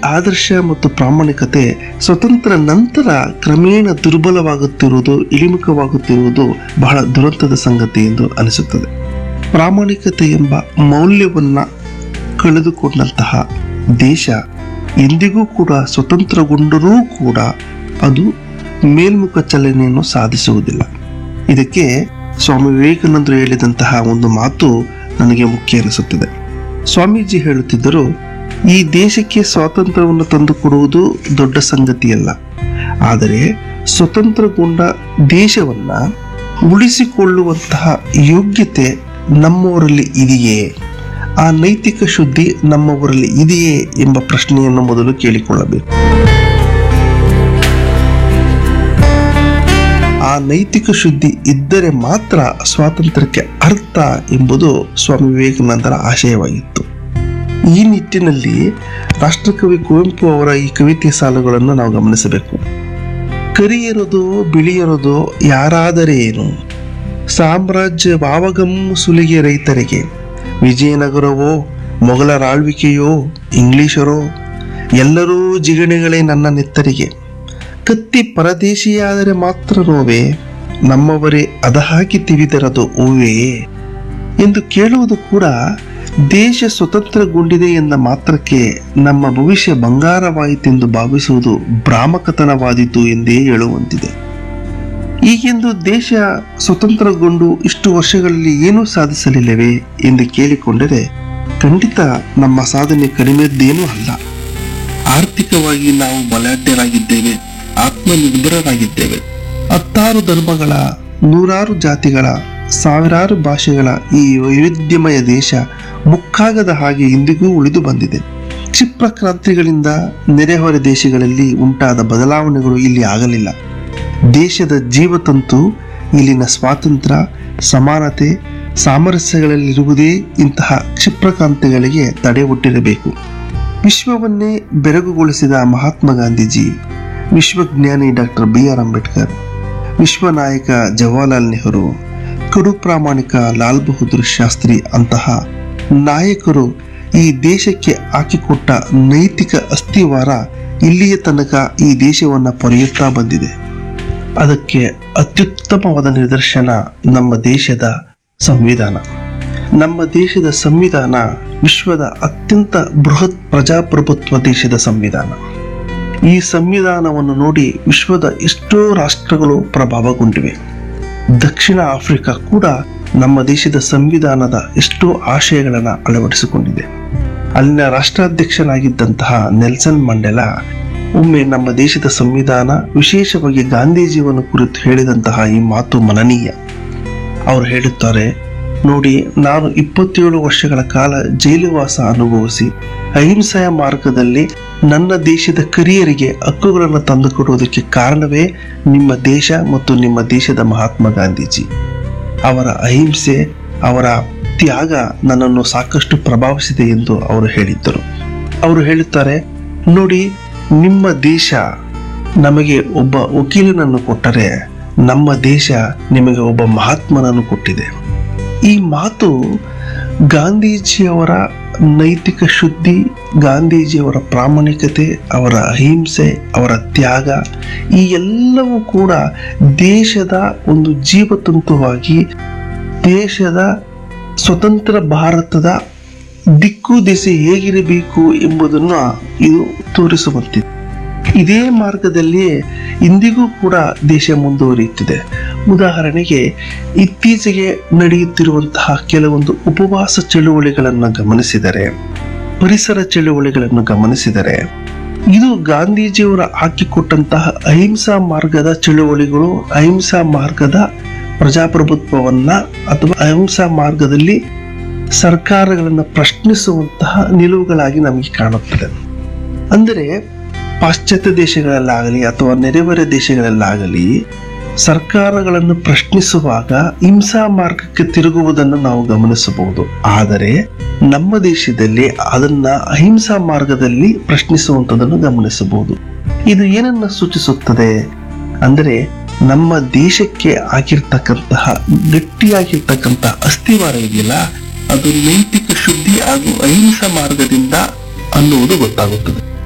ಆದರ್ಶ ಮತ್ತು ಪ್ರಾಮಾಣಿಕತೆ ಸ್ವತಂತ್ರ ನಂತರ ಕ್ರಮೇಣ ದುರ್ಬಲವಾಗುತ್ತಿರುವುದು ಇಳಿಮುಖವಾಗುತ್ತಿರುವುದು ಬಹಳ ದುರಂತದ ಸಂಗತಿ ಎಂದು ಅನಿಸುತ್ತದೆ ಪ್ರಾಮಾಣಿಕತೆ ಎಂಬ ಮೌಲ್ಯವನ್ನ ಕಳೆದುಕೊಂಡಂತಹ ದೇಶ ಎಂದಿಗೂ ಕೂಡ ಸ್ವತಂತ್ರಗೊಂಡರೂ ಕೂಡ ಅದು ಮೇಲ್ಮುಖ ಚಲನೆಯನ್ನು ಸಾಧಿಸುವುದಿಲ್ಲ ಇದಕ್ಕೆ ಸ್ವಾಮಿ ವಿವೇಕಾನಂದರು ಹೇಳಿದಂತಹ ಒಂದು ಮಾತು ನನಗೆ ಮುಖ್ಯ ಅನಿಸುತ್ತದೆ ಸ್ವಾಮೀಜಿ ಹೇಳುತ್ತಿದ್ದರು ಈ ದೇಶಕ್ಕೆ ಸ್ವಾತಂತ್ರ್ಯವನ್ನು ತಂದುಕೊಡುವುದು ದೊಡ್ಡ ಸಂಗತಿಯಲ್ಲ ಆದರೆ ಸ್ವತಂತ್ರಗೊಂಡ ದೇಶವನ್ನ ಉಳಿಸಿಕೊಳ್ಳುವಂತಹ ಯೋಗ್ಯತೆ ನಮ್ಮವರಲ್ಲಿ ಇದೆಯೇ ಆ ನೈತಿಕ ಶುದ್ಧಿ ನಮ್ಮವರಲ್ಲಿ ಇದೆಯೇ ಎಂಬ ಪ್ರಶ್ನೆಯನ್ನು ಮೊದಲು ಕೇಳಿಕೊಳ್ಳಬೇಕು ಆ ನೈತಿಕ ಶುದ್ಧಿ ಇದ್ದರೆ ಮಾತ್ರ ಸ್ವಾತಂತ್ರ್ಯಕ್ಕೆ ಅರ್ಥ ಎಂಬುದು ಸ್ವಾಮಿ ವಿವೇಕಾನಂದರ ಆಶಯವಾಗಿತ್ತು ಈ ನಿಟ್ಟಿನಲ್ಲಿ ರಾಷ್ಟ್ರಕವಿ ಕುವೆಂಪು ಅವರ ಈ ಕವಿತೆ ಸಾಲುಗಳನ್ನು ನಾವು ಗಮನಿಸಬೇಕು ಕರಿಯರದು ಬಿಳಿಯರದು ಯಾರಾದರೆ ಏನು ಸಾಮ್ರಾಜ್ಯ ವಾವಗಂ ಸುಲಿಗೆ ರೈತರಿಗೆ ವಿಜಯನಗರವೋ ಮೊಘಲರ ಆಳ್ವಿಕೆಯೋ ಇಂಗ್ಲಿಷರೋ ಎಲ್ಲರೂ ಜಿಗಣೆಗಳೇ ನನ್ನ ನೆತ್ತರಿಗೆ ಕತ್ತಿ ಪರದೇಶಿಯಾದರೆ ಮಾತ್ರ ನೋವೇ ನಮ್ಮವರೇ ಅದ ಹಾಕಿ ತಿವಿದರದು ಓವೇ ಎಂದು ಕೇಳುವುದು ಕೂಡ ದೇಶ ಸ್ವತಂತ್ರಗೊಂಡಿದೆ ಎಂದ ಮಾತ್ರಕ್ಕೆ ನಮ್ಮ ಭವಿಷ್ಯ ಬಂಗಾರವಾಯಿತೆಂದು ಭಾವಿಸುವುದು ಭ್ರಾಮಕತನವಾದೀತು ಎಂದೇ ಹೇಳುವಂತಿದೆ ಈಗೆಂದು ದೇಶ ಸ್ವತಂತ್ರಗೊಂಡು ಇಷ್ಟು ವರ್ಷಗಳಲ್ಲಿ ಏನೂ ಸಾಧಿಸಲಿಲ್ಲವೇ ಎಂದು ಕೇಳಿಕೊಂಡರೆ ಖಂಡಿತ ನಮ್ಮ ಸಾಧನೆ ಕಡಿಮೆದ್ದೇನೂ ಅಲ್ಲ ಆರ್ಥಿಕವಾಗಿ ನಾವು ಬಲಾಢ್ಯರಾಗಿದ್ದೇವೆ ಆತ್ಮನಿರ್ಭರರಾಗಿದ್ದೇವೆ ಹತ್ತಾರು ಧರ್ಮಗಳ ನೂರಾರು ಜಾತಿಗಳ ಸಾವಿರಾರು ಭಾಷೆಗಳ ಈ ವೈವಿಧ್ಯಮಯ ದೇಶ ಮುಕ್ಕಾಗದ ಹಾಗೆ ಇಂದಿಗೂ ಉಳಿದು ಬಂದಿದೆ ಕ್ಷಿಪ್ರ ಕ್ರಾಂತಿಗಳಿಂದ ನೆರೆಹೊರ ದೇಶಗಳಲ್ಲಿ ಉಂಟಾದ ಬದಲಾವಣೆಗಳು ಇಲ್ಲಿ ಆಗಲಿಲ್ಲ ದೇಶದ ಜೀವತಂತು ಇಲ್ಲಿನ ಸ್ವಾತಂತ್ರ್ಯ ಸಮಾನತೆ ಸಾಮರಸ್ಯಗಳಲ್ಲಿರುವುದೇ ಇಂತಹ ಕ್ಷಿಪ್ರ ಕ್ರಾಂತಿಗಳಿಗೆ ತಡೆ ಒಡ್ಡಿರಬೇಕು ವಿಶ್ವವನ್ನೇ ಬೆರಗುಗೊಳಿಸಿದ ಮಹಾತ್ಮ ಗಾಂಧೀಜಿ ವಿಶ್ವಜ್ಞಾನಿ ಡಾಕ್ಟರ್ ಬಿ ಆರ್ ಅಂಬೇಡ್ಕರ್ ವಿಶ್ವ ನಾಯಕ ಜವಾಹರ್ಲಾಲ್ ನೆಹರು ಕಡು ಪ್ರಾಮಾಣಿಕ ಲಾಲ್ ಬಹದ್ದೂರ್ ಶಾಸ್ತ್ರಿ ಅಂತಹ ನಾಯಕರು ಈ ದೇಶಕ್ಕೆ ಹಾಕಿಕೊಟ್ಟ ನೈತಿಕ ಅಸ್ಥಿವಾರ ಇಲ್ಲಿಯ ತನಕ ಈ ದೇಶವನ್ನು ಪೊರೆಯುತ್ತಾ ಬಂದಿದೆ ಅದಕ್ಕೆ ಅತ್ಯುತ್ತಮವಾದ ನಿದರ್ಶನ ನಮ್ಮ ದೇಶದ ಸಂವಿಧಾನ ನಮ್ಮ ದೇಶದ ಸಂವಿಧಾನ ವಿಶ್ವದ ಅತ್ಯಂತ ಬೃಹತ್ ಪ್ರಜಾಪ್ರಭುತ್ವ ದೇಶದ ಸಂವಿಧಾನ ಈ ಸಂವಿಧಾನವನ್ನು ನೋಡಿ ವಿಶ್ವದ ಎಷ್ಟೋ ರಾಷ್ಟ್ರಗಳು ಪ್ರಭಾವಗೊಂಡಿವೆ ದಕ್ಷಿಣ ಆಫ್ರಿಕಾ ಕೂಡ ನಮ್ಮ ದೇಶದ ಸಂವಿಧಾನದ ಎಷ್ಟೋ ಆಶಯಗಳನ್ನು ಅಳವಡಿಸಿಕೊಂಡಿದೆ ಅಲ್ಲಿನ ರಾಷ್ಟ್ರಾಧ್ಯಕ್ಷನಾಗಿದ್ದಂತಹ ನೆಲ್ಸನ್ ಮಂಡೆಲಾ ಒಮ್ಮೆ ನಮ್ಮ ದೇಶದ ಸಂವಿಧಾನ ವಿಶೇಷವಾಗಿ ಗಾಂಧೀಜಿಯನ್ನು ಕುರಿತು ಹೇಳಿದಂತಹ ಈ ಮಾತು ಮನನೀಯ ಅವರು ಹೇಳುತ್ತಾರೆ ನೋಡಿ ನಾನು ಇಪ್ಪತ್ತೇಳು ವರ್ಷಗಳ ಕಾಲ ಜೈಲುವಾಸ ಅನುಭವಿಸಿ ಅಹಿಂಸೆಯ ಮಾರ್ಗದಲ್ಲಿ ನನ್ನ ದೇಶದ ಕರಿಯರಿಗೆ ಹಕ್ಕುಗಳನ್ನು ತಂದುಕೊಡುವುದಕ್ಕೆ ಕಾರಣವೇ ನಿಮ್ಮ ದೇಶ ಮತ್ತು ನಿಮ್ಮ ದೇಶದ ಮಹಾತ್ಮ ಗಾಂಧೀಜಿ ಅವರ ಅಹಿಂಸೆ ಅವರ ತ್ಯಾಗ ನನ್ನನ್ನು ಸಾಕಷ್ಟು ಪ್ರಭಾವಿಸಿದೆ ಎಂದು ಅವರು ಹೇಳಿದ್ದರು ಅವರು ಹೇಳುತ್ತಾರೆ ನೋಡಿ ನಿಮ್ಮ ದೇಶ ನಮಗೆ ಒಬ್ಬ ವಕೀಲನನ್ನು ಕೊಟ್ಟರೆ ನಮ್ಮ ದೇಶ ನಿಮಗೆ ಒಬ್ಬ ಮಹಾತ್ಮನನ್ನು ಕೊಟ್ಟಿದೆ ಈ ಮಾತು ಗಾಂಧೀಜಿಯವರ ನೈತಿಕ ಶುದ್ಧಿ ಗಾಂಧೀಜಿಯವರ ಪ್ರಾಮಾಣಿಕತೆ ಅವರ ಅಹಿಂಸೆ ಅವರ ತ್ಯಾಗ ಈ ಎಲ್ಲವೂ ಕೂಡ ದೇಶದ ಒಂದು ಜೀವತಂತುವಾಗಿ ದೇಶದ ಸ್ವತಂತ್ರ ಭಾರತದ ದಿಕ್ಕು ದಿಸೆ ಹೇಗಿರಬೇಕು ಎಂಬುದನ್ನು ಇದು ತೋರಿಸುವಂತಿದೆ ಇದೇ ಮಾರ್ಗದಲ್ಲಿಯೇ ಇಂದಿಗೂ ಕೂಡ ದೇಶ ಮುಂದುವರಿಯುತ್ತಿದೆ ಉದಾಹರಣೆಗೆ ಇತ್ತೀಚೆಗೆ ನಡೆಯುತ್ತಿರುವಂತಹ ಕೆಲವೊಂದು ಉಪವಾಸ ಚಳುವಳಿಗಳನ್ನು ಗಮನಿಸಿದರೆ ಪರಿಸರ ಚಳುವಳಿಗಳನ್ನು ಗಮನಿಸಿದರೆ ಇದು ಗಾಂಧೀಜಿಯವರ ಹಾಕಿಕೊಟ್ಟಂತಹ ಅಹಿಂಸಾ ಮಾರ್ಗದ ಚಳುವಳಿಗಳು ಅಹಿಂಸಾ ಮಾರ್ಗದ ಪ್ರಜಾಪ್ರಭುತ್ವವನ್ನ ಅಥವಾ ಅಹಿಂಸಾ ಮಾರ್ಗದಲ್ಲಿ ಸರ್ಕಾರಗಳನ್ನು ಪ್ರಶ್ನಿಸುವಂತಹ ನಿಲುವುಗಳಾಗಿ ನಮಗೆ ಕಾಣುತ್ತದೆ ಅಂದರೆ ಪಾಶ್ಚಾತ್ಯ ದೇಶಗಳಲ್ಲಾಗಲಿ ಅಥವಾ ನೆರೆಹೊರೆ ದೇಶಗಳಲ್ಲಾಗಲಿ ಸರ್ಕಾರಗಳನ್ನು ಪ್ರಶ್ನಿಸುವಾಗ ಹಿಂಸಾ ಮಾರ್ಗಕ್ಕೆ ತಿರುಗುವುದನ್ನು ನಾವು ಗಮನಿಸಬಹುದು ಆದರೆ ನಮ್ಮ ದೇಶದಲ್ಲಿ ಅದನ್ನ ಅಹಿಂಸಾ ಮಾರ್ಗದಲ್ಲಿ ಪ್ರಶ್ನಿಸುವಂಥದ್ದನ್ನು ಗಮನಿಸಬಹುದು ಇದು ಏನನ್ನ ಸೂಚಿಸುತ್ತದೆ ಅಂದರೆ ನಮ್ಮ ದೇಶಕ್ಕೆ ಆಗಿರ್ತಕ್ಕಂತಹ ಗಟ್ಟಿಯಾಗಿರ್ತಕ್ಕಂತಹ ಅಸ್ಥಿವಾರ ಇದೆಯಲ್ಲ ಅದು ನೈತಿಕ ಶುದ್ಧಿ ಹಾಗೂ ಅಹಿಂಸಾ ಮಾರ್ಗದಿಂದ ಅನ್ನುವುದು ಗೊತ್ತಾಗುತ್ತದೆ